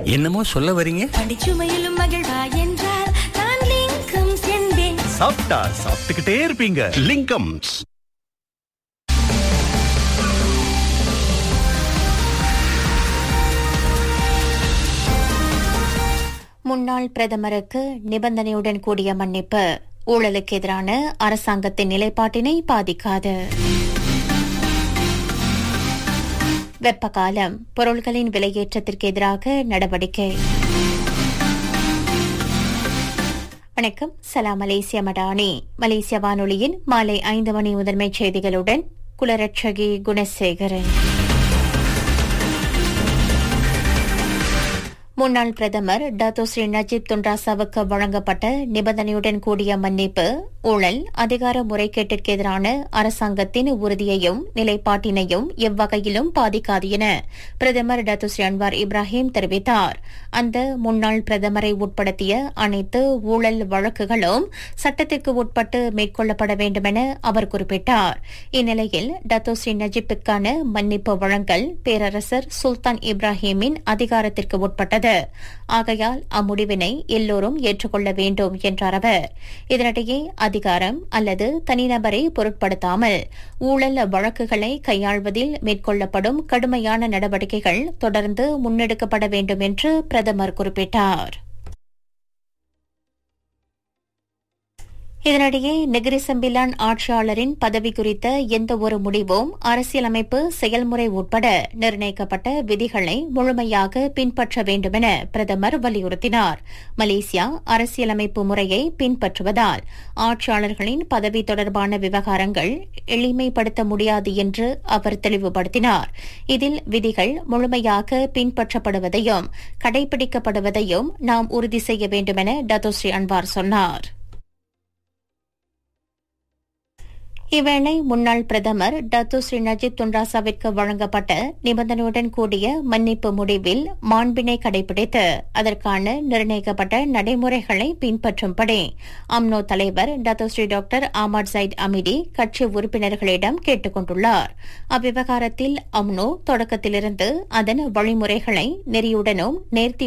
என்னமோ சொல்ல வரீங்க பண்டிச்சுமையிலும் மகிழ்வா என்றால் நான் லிங்கம் என்பேன் சாப்பிட்டா சாப்பிட்டுக்கிட்டே இருப்பீங்க லிங்கம்ஸ் முன்னாள் பிரதமருக்கு நிபந்தனையுடன் கூடிய மன்னிப்பு ஊழலுக்கு எதிரான அரசாங்கத்தின் நிலைப்பாட்டினை பாதிக்காது வெப்பகாலம் பொருள்களின் விலையேற்றத்திற்கு எதிராக நடவடிக்கை வணக்கம் சலாம் மலேசிய மடானி மலேசிய வானொலியின் மாலை ஐந்து மணி முதன்மை செய்திகளுடன் குலரட்சகி குணசேகரன் முன்னாள் பிரதமர் டாத்தோ ஸ்ரீ நஜீப் துன்ராசாவுக்கு வழங்கப்பட்ட நிபந்தனையுடன் கூடிய மன்னிப்பு ஊழல் அதிகார முறைகேட்டிற்கு எதிரான அரசாங்கத்தின் உறுதியையும் நிலைப்பாட்டினையும் எவ்வகையிலும் பாதிக்காது என பிரதமர் டாத்தோ ஸ்ரீ அன்வார் இப்ராஹிம் தெரிவித்தார் அந்த முன்னாள் பிரதமரை உட்படுத்திய அனைத்து ஊழல் வழக்குகளும் சட்டத்திற்கு உட்பட்டு மேற்கொள்ளப்பட வேண்டும் என அவர் குறிப்பிட்டார் இந்நிலையில் டத்தோ ஸ்ரீ நஜீப்புக்கான மன்னிப்பு வழங்கல் பேரரசர் சுல்தான் இப்ராஹிமின் அதிகாரத்திற்கு உட்பட்டது ஆகையால் அம்முடிவினை எல்லோரும் ஏற்றுக்கொள்ள வேண்டும் என்றார் அவர் இதனிடையே அதிகாரம் அல்லது தனிநபரை பொருட்படுத்தாமல் ஊழல் வழக்குகளை கையாள்வதில் மேற்கொள்ளப்படும் கடுமையான நடவடிக்கைகள் தொடர்ந்து முன்னெடுக்கப்பட வேண்டும் என்று பிரதமர் குறிப்பிட்டார் இதனிடையே நெகிரி சம்பிலான் ஆட்சியாளரின் பதவி குறித்த எந்த ஒரு முடிவும் அரசியலமைப்பு செயல்முறை உட்பட நிர்ணயிக்கப்பட்ட விதிகளை முழுமையாக பின்பற்ற வேண்டும் என பிரதமர் வலியுறுத்தினார் மலேசியா அரசியலமைப்பு முறையை பின்பற்றுவதால் ஆட்சியாளர்களின் பதவி தொடர்பான விவகாரங்கள் எளிமைப்படுத்த முடியாது என்று அவர் தெளிவுபடுத்தினார் இதில் விதிகள் முழுமையாக பின்பற்றப்படுவதையும் கடைபிடிக்கப்படுவதையும் நாம் உறுதி செய்ய வேண்டும் என டத்தோஸ்ரீ அன்வார் சொன்னார் இவ்வேளை முன்னாள் பிரதமர் டத்து ஸ்ரீ நஜீப் துன்ராசாவிற்கு வழங்கப்பட்ட நிபந்தனையுடன் கூடிய மன்னிப்பு முடிவில் மாண்பினை கடைபிடித்து அதற்கான நிர்ணயிக்கப்பட்ட நடைமுறைகளை பின்பற்றும்படி அம்னோ தலைவர் Datuk Seri doctor Ahmad Zahid Hamidi கட்சி உறுப்பினர்களிடம் கேட்டுக் கொண்டுள்ளார் அவ்விவகாரத்தில் அம்னோ தொடக்கத்திலிருந்து அதன் வழிமுறைகளை நெறியுடனும் நேர்த்தி